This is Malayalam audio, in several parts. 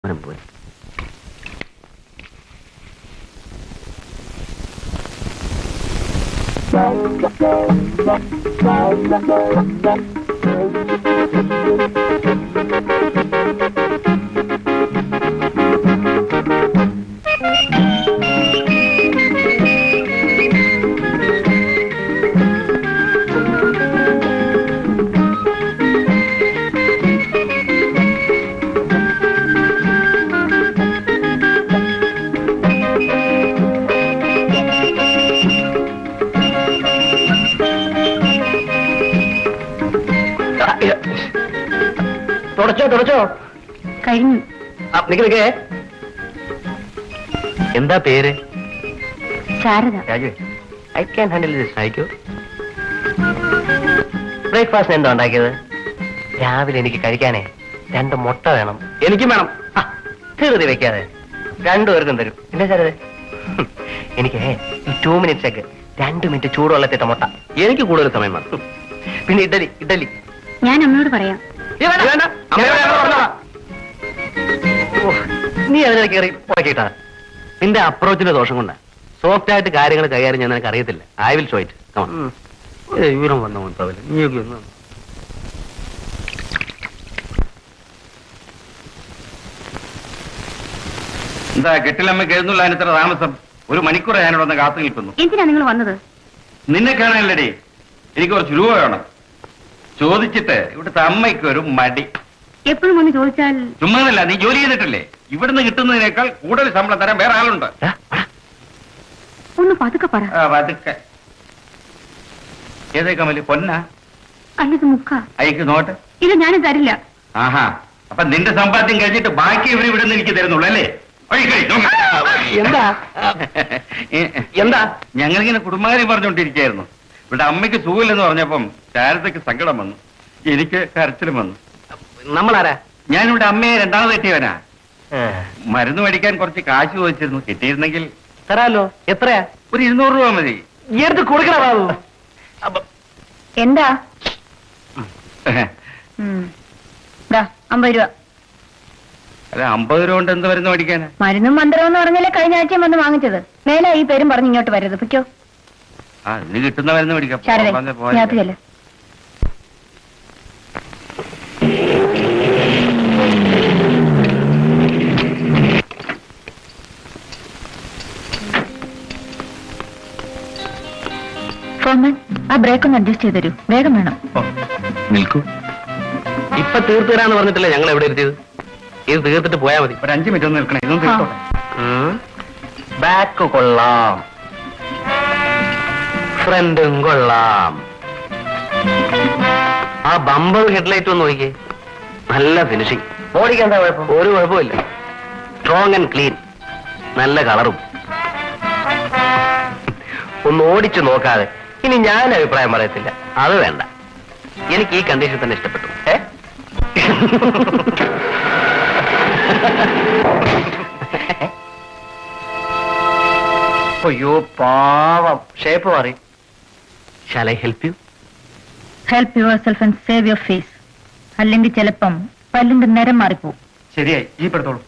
അവനും പോയി തുടച്ചോ തുടച്ചോ കഴിഞ്ഞു ആ, നിക്ക് നിക്കേ എന്താ പേര് Sharada Raju I can handle this അയക്കൂ ബ്രേക്ക്ഫാസ്റ്റ് എന്താ ഉണ്ടാക്കിയത് രാവിലെ എനിക്ക് കഴിക്കാനേ രണ്ട് മുട്ട വേണം എനിക്കും വേണം ആ, ധൃതി വെക്കാതെ രണ്ടുപേർക്കും തരും ഇല്ല സാറേ എനിക്ക് ഈ ടൂ മിനിറ്റ്സ് ഒക്കെ രണ്ട് മിനിറ്റ് ചൂടുവെള്ളത്തിട്ട മുട്ട എനിക്ക് കൂടുതൽ സമയം വേണം പിന്നെ ഇഡലി ഇഡലി ഞാൻ അമ്മയോട് പറയാം നീ വേണ്ട, വേണ്ട. അമ്മയോട് ഞങ്ങൾ പറഞ്ഞോളാം. ഓ, നീ അതിനെ കയറി ഉറക്കിട്ടാ നിന്റെ അപ്രോച്ചിന്റെ ദോഷം കൊണ്ടാ സോഫ്റ്റ് ആയിട്ട് കാര്യങ്ങൾ കൈകാര്യം ചെയ്യാൻ നിനക്ക് അറിയത്തില്ല ഐ വിൽ ഷോ ഇറ്റ് വിവരം വന്ന മുൻപവല് നീയൊക്കെ ഒന്ന് എന്താ കെട്ടിലമ്മയ്ക്ക് എഴുന്നള്ളാൻ ഇത്ര താമസം ഒരു മണിക്കൂർ ഞാനിവിടെ വന്ന് കാത്തു നിൽക്കുന്നു എന്തിനാ നിങ്ങൾ വന്നത് നിന്നെ കാണാനല്ലടി എനിക്ക് കുറച്ച് രൂപ വേണം ചോദിച്ചിട്ട് ഇവിടുത്തെ അമ്മയ്ക്ക് ഒരു മടി എപ്പോഴും വന്ന് ചോദിച്ചാൽ ചുമ്മാതല്ല നീ ജോലി ചെയ്തിട്ടില്ലേ ഇവിടുന്ന് കിട്ടുന്നതിനേക്കാൾ കൂടുതൽ ശമ്പളം തരാൻ വേറെ ആളുണ്ട് ഒന്ന് പതുക്കെ പറ ആ, പതുക്കെ ഏതേ കമല് പൊന്ന അല്ലത് മുക്ക അയക്ക് നോട്ട് ഇത് ഞാനും തരില്ല ആഹാ അപ്പൊ നിന്റെ സമ്പാദ്യം കഴിഞ്ഞിട്ട് ബാക്കി ഇവർ ഇവിടെ നിന്ന് എനിക്ക് തരുന്നുള്ളൂ അല്ലേ ഒഴിക്കടി, നോക്ക്. എന്താ എന്താ ഞങ്ങളിങ്ങനെ കുടുംബകാര്യം പറഞ്ഞുകൊണ്ടിരിക്കുകയായിരുന്നു ഇവിടെ അമ്മയ്ക്ക് സുഖമില്ലെന്ന് പറഞ്ഞപ്പം ശാരദയ്ക്ക് സങ്കടം വന്നു എനിക്ക് കരച്ചിലും വന്നു നമ്മളാരാ ഞാനിവിടെ അമ്മയെ രണ്ടാമത് എത്തിയവനാ മരുന്ന് മേടിക്കാൻ കുറച്ച് കാശ് ചോദിച്ചിരുന്നു കിട്ടിയിരുന്നെങ്കിൽ തരാലോ എത്രയാ ഒരു ഇരുന്നൂറ് രൂപ മതി ഈ അടുത്ത് കൊടുക്കണ ബാബു എന്താ ദാ, അമ്പത് രൂപ അല്ല അമ്പത് രൂപ കൊണ്ട് എന്ത് മരുന്ന് മേടിക്കാനാ മരുന്നും മന്ത്രം എന്ന് പറഞ്ഞാലേ കഴിഞ്ഞ ആഴ്ചയും വന്ന് വാങ്ങിച്ചത് മേലെ ഈ പേരും പറഞ്ഞ് ഇങ്ങോട്ട് വരരുത് പിക്കോ ആ ഇതിന് കിട്ടുന്ന മരുന്ന് മേടിക്കാം ശാരദ പോകാതെ പോകാതെ. ഞാത്ത് ചെല്ല് ഫോമൻ ആ ബ്രേക്ക് ഒന്ന് അഡ്ജസ്റ്റ് ചെയ്ത് തരൂ വേഗം വേണം ഓ, നിൽക്കൂ ഇപ്പൊ തീർത്തു തരാന്ന് പറഞ്ഞിട്ടല്ലേ ഞങ്ങൾ എവിടെ എത്തിയത് ഇത് തീർത്തിട്ട് പോയാ മതി ഒരു അഞ്ച് മിനിറ്റ് ഒന്ന് നിൽക്കണേ ഇതൊന്നും തീർത്തോട്ടെ ബാക്ക് കൊള്ളാം ഫ്രണ്ടും കൊള്ളാം ആ ബമ്പർ ഹെഡ്ലൈറ്റ് ഒന്ന് നോക്കിയേ നല്ല ഫിനിഷിംഗ് ബോഡിക്ക് എന്താ കുഴപ്പം ഒരു കുഴപ്പമില്ല സ്ട്രോങ് ആൻഡ് ക്ലീൻ നല്ല കളറും ഒന്ന് ഓടിച്ചു നോക്കാതെ ഇനി ഞാൻ അഭിപ്രായം പറയത്തില്ല അത് വേണ്ട എനിക്ക് ഈ കണ്ടീഷൻ തന്നെ ഇഷ്ടപ്പെട്ടു ഏ അയ്യോ പാവം ഷേപ്പ് മാറി shall I help you help yourself and save your face അല്ലെങ്കിൽ ചിലപ്പം പല്ലിന്റെ നിരം മാറിപ്പോവും ശരിയായി ഈ പെടുത്തോളൂ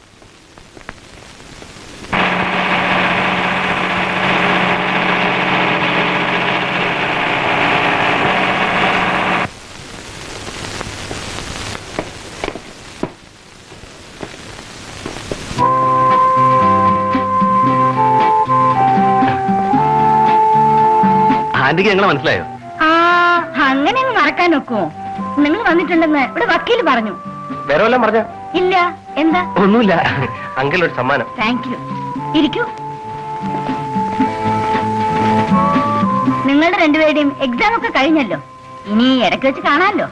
ആന്റിക്ക് ഞങ്ങളെ മനസ്സിലായോ ആ അങ്ങനെ അങ്ങ് മറക്കാൻ നോക്കുമോ നിങ്ങൾ വന്നിട്ടുണ്ടെന്ന് ഇവിടെ വക്കീൽ പറഞ്ഞു വേറെ വല്ലതും പറഞ്ഞ ഇല്ല എന്താ ഒന്നുമില്ല അങ്കിൾ ഒരു സമ്മാനം താങ്ക് യു ഇരിക്കൂ നിങ്ങളുടെ രണ്ടുപേരുടെയും എക്സാം ഒക്കെ കഴിഞ്ഞല്ലോ ഇനി ഇടയ്ക്ക് വെച്ച് കാണാമല്ലോ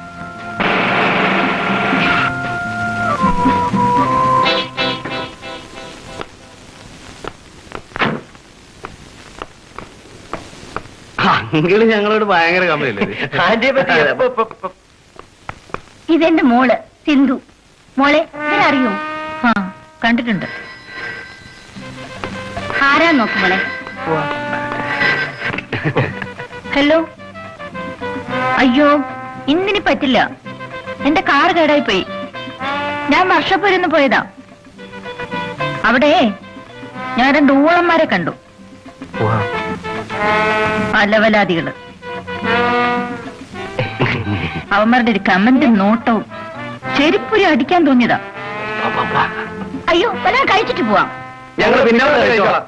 അങ്കിള് ഞങ്ങളോട് ഭയങ്കര കമ്പനിയല്ലേ ആന്റിയെ പറ്റി ഇപ്പൊ- ഇപ്പൊ- ഇപ്പൊ- ഇതെന്റെ മോള് സിന്ധു മോളെ ഇവരറിയോ ആ കണ്ടിട്ടുണ്ട് ആരാ നോക്ക് മോളെ ഹലോ അയ്യോ ഇന്നിനി പറ്റില്ല എന്റെ കാർ കേടായി പോയി ഞാൻ വർഷപ്പൂരിന്ന് പോയതാ അവിടെ ഞാൻ രണ്ട് ഊളന്മാരെ കണ്ടു അലവലാദികള് അവന്മാരുടെ ഒരു കമന്റും നോട്ടവും ചെരുപ്പുരി അടിക്കാൻ തോന്നിയതാ അയ്യോ വല്ല കഴിച്ചിട്ട് പോവാം ഞങ്ങൾ പിന്നെ വന്ന് കഴിച്ചോളാം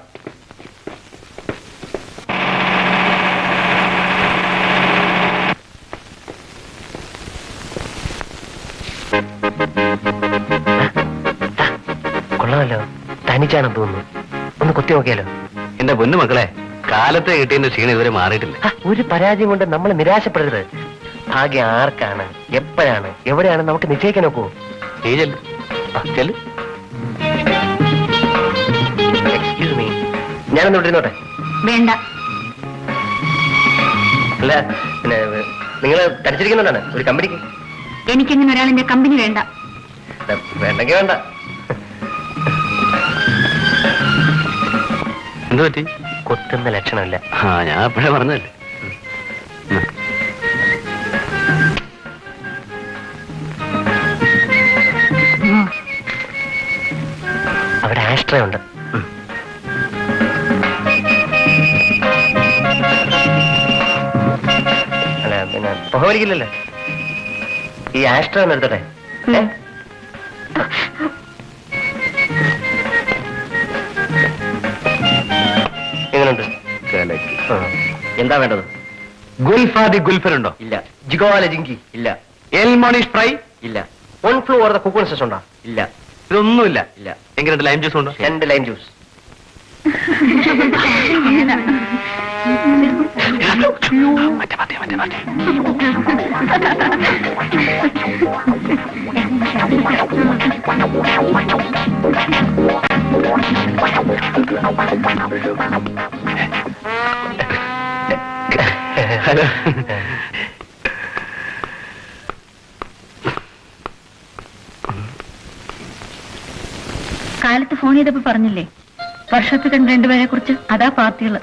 കൊള്ളാമല്ലോ തനിച്ചാണെന്ന് തോന്നുന്നു ഒന്ന് കുത്തി നോക്കിയാലോ എന്റെ പൊന്നു മക്കളെ കാലത്തെ കിട്ടിയതിന്റെ ക്ഷീണം ഇതുവരെ മാറിയിട്ടില്ല ഹ, ഒരു പരാജയം കൊണ്ട് നമ്മൾ നിരാശപ്പെടരുത് ഭാഗ്യം ആർക്കാണ് എപ്പോഴാണ് എവിടെയാണ് നമുക്ക് നിശ്ചയിക്കാൻ നോക്കൂ നീ ചെല്ല് ആ, ചെല്ല് എക്സ്ക്യൂസ് മീ ഞാനൊന്ന് വിട്ടിരുന്നോട്ടെ വേണ്ട അല്ല പിന്നെ നിങ്ങൾ തടിച്ചിരിക്കുന്നുണ്ടാണ് ഒരു കമ്പനിക്ക് എനിക്കിങ്ങനെ ഒരാളിന്റെ കമ്പനി വേണ്ട വേണ്ടെങ്കിൽ വേണ്ട എന്ത് പറ്റി കൊത്തുന്ന ലക്ഷണമില്ല ആ ഞാൻ അപ്പോഴേ പറഞ്ഞതല്ലേ ഉം. അവിടെ ആസ്ട്രേ ഉണ്ട് അല്ല പിന്നെ പുകവലിക്കില്ലല്ലോ ഈ ആസ്ട്രേ ഒന്ന് എടുത്തോട്ടെ ഏ? എങ്ങനെയുണ്ട് കലക്കി. ആ. എന്താ വേണ്ടത് ഗുൽഫാദി ഗുൽഫനുണ്ടോ ഇല്ല ജിഗോവാല ജിങ്കി ഇല്ല എൽമോണി സ്പ്രൈ ഇല്ല വൺ ഫ്ലൂ ഓർ ദ കുക്കൺ സെസ് ഉണ്ടോ ഇല്ല ഇതൊന്നുമില്ല ഇല്ല എങ്ങനെയുണ്ട് ലൈം ജ്യൂസ് ഉണ്ടോ രണ്ട് ലൈം ജ്യൂസ് മറ്റേ മറ്റേ മറ്റേ മറ്റേ ഹലോ കാലത്ത് ഫോൺ ചെയ്തപ്പോ പറഞ്ഞില്ലേ വർഷത്തിൽ കണ്ട രണ്ടുപേരെ കുറിച്ച് അതാ പാർട്ടികള്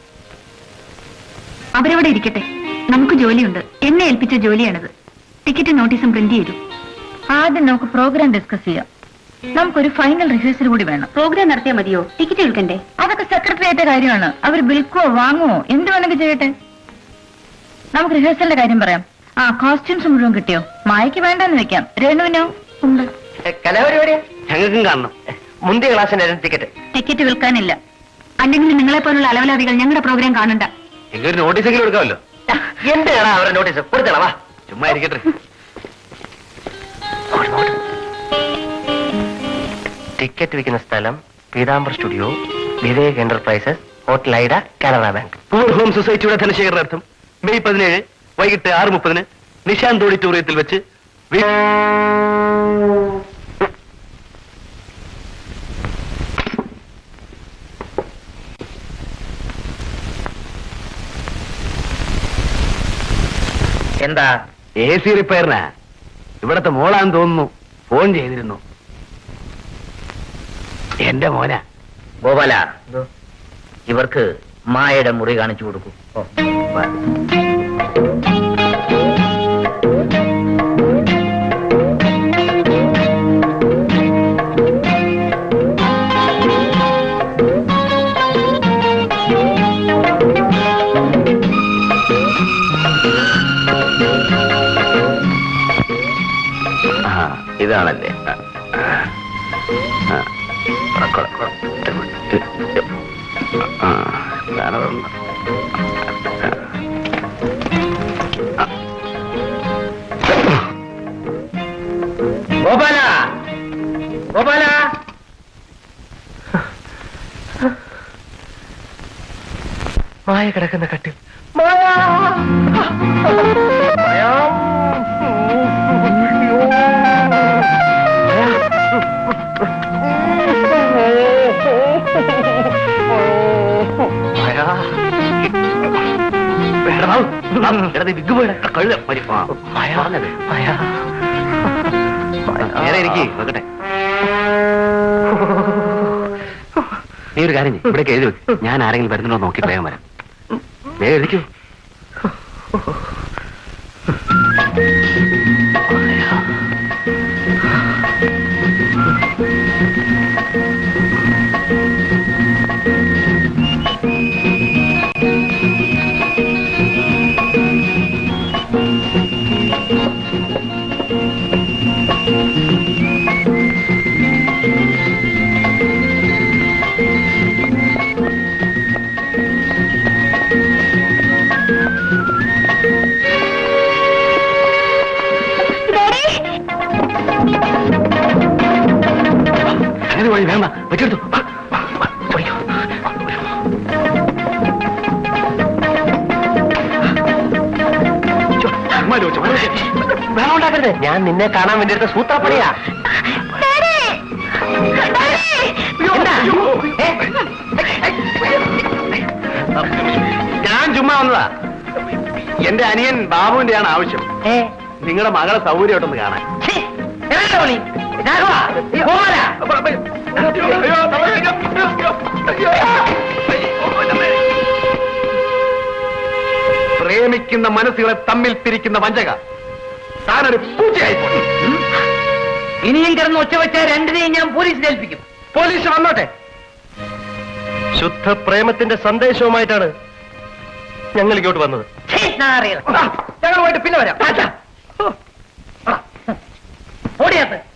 അവരവിടെ ഇരിക്കട്ടെ നമുക്ക് ജോലിയുണ്ട് എന്നെ ഏൽപ്പിച്ച ജോലിയാണിത് ടിക്കറ്റ് നോട്ടീസും പ്രിന്റ് ചെയ്തു ആദ്യം നമുക്ക് പ്രോഗ്രാം ഡിസ്കസ് ചെയ്യാം നമുക്കൊരു ഫൈനൽ റിഹേഴ്സൽ കൂടി വേണം പ്രോഗ്രാം നടത്തിയാൽ മതിയോ ടിക്കറ്റ് എടുക്കണ്ടേ അതൊക്കെ സെക്രട്ടറിയേറ്റ കാര്യമാണ് അവർ വിൽക്കുവോ വാങ്ങുവോ എന്ത് വേണമെങ്കിൽ ചെയ്യട്ടെ നമുക്ക് റിഹേഴ്സലിന്റെ കാര്യം പറയാം ആ കോസ്റ്റ്യൂംസ് മുഴുവൻ കിട്ടിയോ മായക്ക് വേണ്ടെന്ന് വെക്കാം രേണുവിനോ ഉണ്ട് കലാപരിപാടിയാ ഞങ്ങൾക്കും കാണണം മുന്തിയ ക്ലാസ്സിന്റെ ടിക്കറ്റ് ടിക്കറ്റ് വിൽക്കാനില്ല അല്ലെങ്കിൽ നിങ്ങളെ പോലുള്ള അലവലാദികൾ ഞങ്ങളുടെ പ്രോഗ്രാം കാണണ്ട എങ്കിൽ ഒരു നോട്ടീസ് എങ്കിലും എടുക്കാമല്ലോ എന്താണ് അവരുടെ നോട്ടീസ് കൊടുത്തള വാ ചുമ്മാ ഇരിക്കട്ടെ ടിക്കറ്റ് വിൽക്കുന്ന സ്ഥലം Pitambar studio Vivek enterprises hotel ഐഡ കാനറ ബാങ്ക് പൂർ ഹോം സൊസൈറ്റിയുടെ ധനശേഖരണാർത്ഥം മെയ് പതിനേഴ് വൈകിട്ട് ആറ് മുപ്പതിന് നിശാന്ത് ഓഡിറ്റോറിയത്തിൽ വെച്ച് വി- എന്താ എ സി റിപ്പയറിനാ ഇവിടത്തെ മോളാന്ന് തോന്നുന്നു ഫോൺ ചെയ്തിരുന്നു എന്റെ മോനാ ഗോപാല ഇവർക്ക് മായയുടെ മുറി കാണിച്ചു കൊടുക്കൂ ആ ഇതാണല്ലേ ആ, ആ. ആ, കൊ- കൊ- ആ, ഇതാണ് പറഞ്ഞത്. ഗോപാല ഗോപാല മായ കിടക്കുന്ന കട്ടിൽ മായ മായ മായ എടാ, വാ, വാ, എടാ, നീ വിഗ് പോയിടാ, കഴുത, മരി, ആ, മായ പറഞ്ഞത്. മായ നേരെ ഇരിക്ക്, നോക്കട്ടെ നീ ഒരു കാര്യം ചെയ്യ്, ഇവിടേക്ക് എഴുതി വെക്ക് ഞാൻ ആരെങ്കിലും വരുന്നുണ്ടോ നോക്കി വേഗം വരാം വേഗം എഴുതിക്കോ വഴി വേണ്ട വെച്ചെടുത്തു വാ, വാ, വാ, ചോദിക്കൂ. ചോ, ചുമ്മാ ചോദിച്ചോ, ചുമ്മാ ചോദിച്ചോ. വേണം ഉണ്ടാക്കരുത് ഞാൻ നിന്നെ കാണാൻ വേണ്ടി എടുത്ത സൂത്രപ്പണിയാ എന്താ? ഏ? ഞാൻ ചുമ്മാ വന്നതാ എന്റെ അനിയൻ ബാബുവിന്റെയാണ് ആവശ്യം ഏ? നിങ്ങളുടെ മകളെ സൗകര്യമായിട്ടൊന്ന് കാണാൻ ഛീ, ഇറങ്ങടാ വിളി. രാഘവ, പോരാ. പ്രേമിക്കുന്ന മനസ്സുകളെ തമ്മിൽ തിരിക്കുന്ന വഞ്ചക താനൊരു പൂജയായി പോയി ഇനിയും കിടന്ന് ഒച്ച വെച്ച രണ്ടിനെയും ഞാൻ പോലീസിൽ ഏൽപ്പിക്കും പോലീസ് വന്നോട്ടെ ശുദ്ധ പ്രേമത്തിന്റെ സന്ദേശവുമായിട്ടാണ് ഞങ്ങൾ ഇങ്ങോട്ട് വന്നത് ഞങ്ങളുമായിട്ട് പിന്നെ വരാം ഓടിയാത്ത